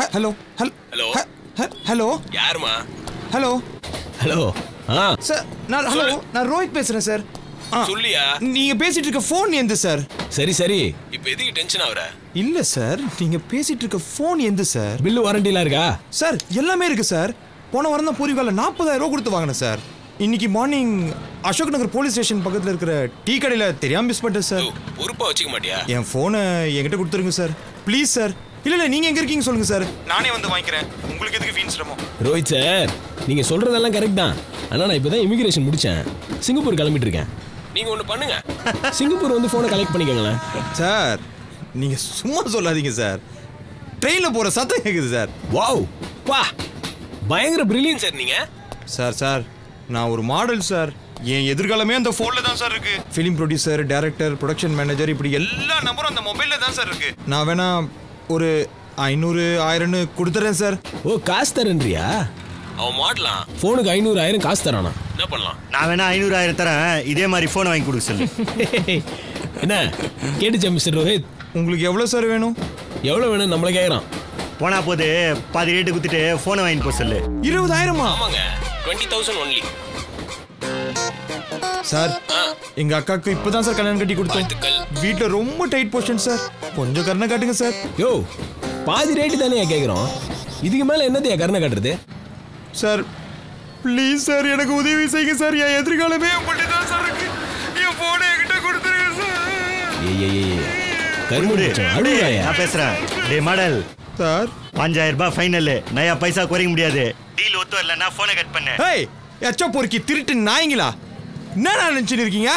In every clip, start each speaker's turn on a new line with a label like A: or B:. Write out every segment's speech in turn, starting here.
A: Hello hello
B: Hello?
A: Hello
B: யாருமா
A: hello
B: hello ஆ
A: sir நான் ஹலோ
B: சொல்லு.
A: நான் ரோஹித் பேசுறேன் சார் ஆ,
B: சொல்லியா
A: நீங்க பேசிட்டு இருக்க ஃபோன் எந்த சார்
B: சரி சரி இப்போ எதுக்கு டென்ஷன் ஆகுற
A: இல்ல சார் நீங்க பேசிட்டு இருக்க ஃபோன் எந்த சார்
B: பில்லு வாரண்டிலாம் இருக்கா
A: சார் எல்லாமே இருக்கு சார் போன வாரம் தான் பூர்வீகால நாற்பதாயிரம் ரூபா கொடுத்து வாங்கினேன் சார் இன்னைக்கு morning Ashok Nagar police station பக்கத்தில் இருக்கிற டீ கடையில் தெரியாம மிஸ் பண்ணிட்டேன் சார்
B: ஓ, பொறுப்பா வச்சுக்க மாட்டியா
A: என் ஃபோனை என்கிட்ட கொடுத்துருங்க சார் ப்ளீஸ் சார் இல்ல இல்ல நீங்க எங்க இருக்கீங்க சொல்லுங்க சார் நானே வந்து வாங்கிக்கிறேன் உங்களுக்கு எதுக்கு வீண் சிரமம்
B: ரோஹித் சார் நீங்க சொல்றதெல்லாம் கரெக்ட் தான் ஆனா நான் இப்பதான் இமிகிரேஷன் முடிச்சேன் சிங்கப்பூர் கிளம்பிட்டு இருக்கேன் நீங்க ஒண்ணு பண்ணுங்க சிங்கப்பூர் வந்து போனை கலெக்ட் பண்ணிக்கோங்களேன்
A: சார் நீங்க சும்மா சொல்லாதீங்க சார் ட்ரெயினில் போற சத்தம் கேக்குது சார்
B: வாவ் பா பயங்கர பிரில்லியன் சார் நீங்க
A: சார் சார் நான் ஒரு மாடல் சார் என் எதிர்காலமே அந்த ஃபோனில் தான் சார் இருக்கு film producer director production manager இப்படி எல்லா நம்பரும் அந்த மொபைலில் தான் சார் இருக்கு நான் வேணா ஒரு ஐநூறு ஆயிரம்னு கொடுத்துறேன் சார்
B: ஓ காசு தரேன்றியா அவன் மாடலாம் ஃபோனுக்கு ஐநூறு ஆயிரம் காசு தரானா என்ன பண்ணலாம்
C: நான் வேணா ஐநூறாயிரம் தரேன் இதே மாதிரி ஃபோனை வாங்கி கொடுக்க சொல்லு
B: என்ன கேட்டுச்சா மிஸ்டர் ரோஹித்
A: உங்களுக்கு எவ்வளோ சார் வேணும்
B: எவ்வளவு வேணும் நம்மள கேக்குறான்
C: போனா போது பாதி ரேட்டு குத்துட்டு ஃபோனை வாங்கி போக சொல்லு
A: இருபதாயிரமா
B: ஆமாங்க டுவெண்ட்டி தௌசண்ட் ஒன்லி
A: சார் எங்க அக்காவுக்கு இப்பதான் சார் கல்யாணம் கட்டி கொடுத்தோம்
B: வாழ்த்துக்கள்.
A: வீட்ல ரொம்ப டைட் பொசிஷன் சார் கொஞ்சம் கருணை காட்டுங்க சார்
B: யோ பாதி ரேட்டு தானே கேக்குறோம் இதுக்கு மேல என்னத்தையா கருணை காட்டுறது
A: சார் ப்ளீஸ் சார் எனக்கு உதவி செய்யுங்க சார் என் எதிர்காலமே உங்கள்கிட்ட தான் சார் இருக்கு என் போனை என்கிட்ட கொடுத்துருங்க சார்
B: ஏய் ஏய் ஏய் கருமுடி
C: டேய்,
B: அழுவாயா
C: நான் பேசுறேன் டே மாடல்
A: சார்
C: பாஞ்சாயிரம் ரூபாய் ஃபைனல் நயா பைசா குறைக்க முடியாது டீல் ஒத்து வரலன்னா ஃபோனை கட் பண்ணு
A: ஏய் எச்ச பொறுக்கி திருட்டு நாய்ங்களா என்ன நினைச்சுட்டு இருக்கீங்க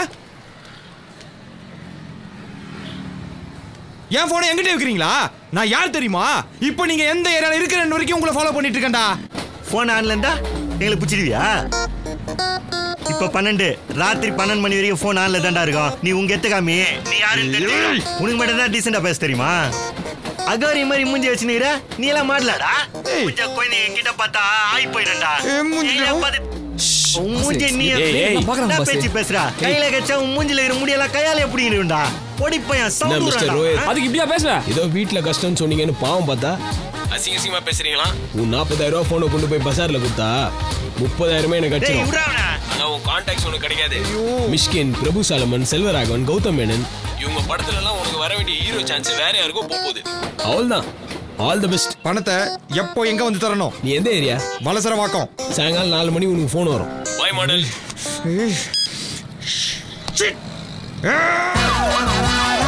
A: என் போனை என்கிட்ட வைக்கிறீங்களா நான் யார் தெரியுமா இப்போ நீங்க எந்த ஏரியால இருக்கிற வரைக்கும் உங்களை ஃபாலோ பண்ணிட்டு இருக்கேன்டா
C: ஃபோன் ஆன்ல இருந்தா எங்களுக்கு பிடிச்சிடுவியா இப்ப பன்னெண்டு ராத்திரி பன்னெண்டு மணி வரைக்கும் ஃபோன் ஆன்ல தான்டா இருக்கும் நீ உங்க எத்துக்காமி நீ யாருன்னு தெரிஞ்சுக்கணும். உனக்கு மட்டும் தான் டீசெண்டா பேச தெரியுமா அகாரி மாதிரி மூஞ்சி வச்சுனீர நீ எல்லாம் மாடலாடா
A: ஏய்.
C: கொஞ்சம் குழந்தைங்க கிட்ட பார்த்தா ஆய் போயிடும்டா
A: ஏய், மூஞ்சி.
C: கையில பார்த்து- உன் மூஞ்சி நீ
B: ஏய், ஏய்.
C: என்ன பேச்சு பேசுற கையில கச்சா உன் மூஞ்சில இருக்கிற முடியெல்லாம் கையால எப்படி இருக்கும்டா பொடி பையன்
B: என்ன
C: சவுண்ட்
B: மிஸ்டர் ரோஹித்
D: அதுக்கு இப்படியா பேசுற
B: ஏதோ வீட்ல கஷ்டம்னு சொன்னீங்கன்னு பாவம் பார்த்தா அசிங்க அசிங்கமா பேசுறீங்களா உன் நாற்பதாயிரம் ரூபாய் போனை கொண்டு போய் பஜார்ல கொடுத்தா முப்பதாயிரமே எனக்கு
C: டேய்
B: கட்சிடும்
C: விட்றா அவனை.
B: ஆனா உன் கான்டாக்ட்ஸ் உனக்கு கிடைக்காது மிஷ்கின் பிரபு சாலமன் செல்வராகவன் கௌதம் மேனன் இவங்க படத்துல எல்லாம் உனக்கு வர வேண்டிய ஹீரோ சான்ஸ் வேற யாருக்கோ போக போகுது அவள்தான் ஆல் தி பெஸ்ட்
A: பணத்தை எப்போ எங்க வந்து தரணும்
B: நீ எந்த ஏரியா
A: வலசரவாக்கம்
B: சாயங்காலம் நாலு மணி உனக்கு ஃபோன் வரும் பாய் மாடல்
A: ஏய்.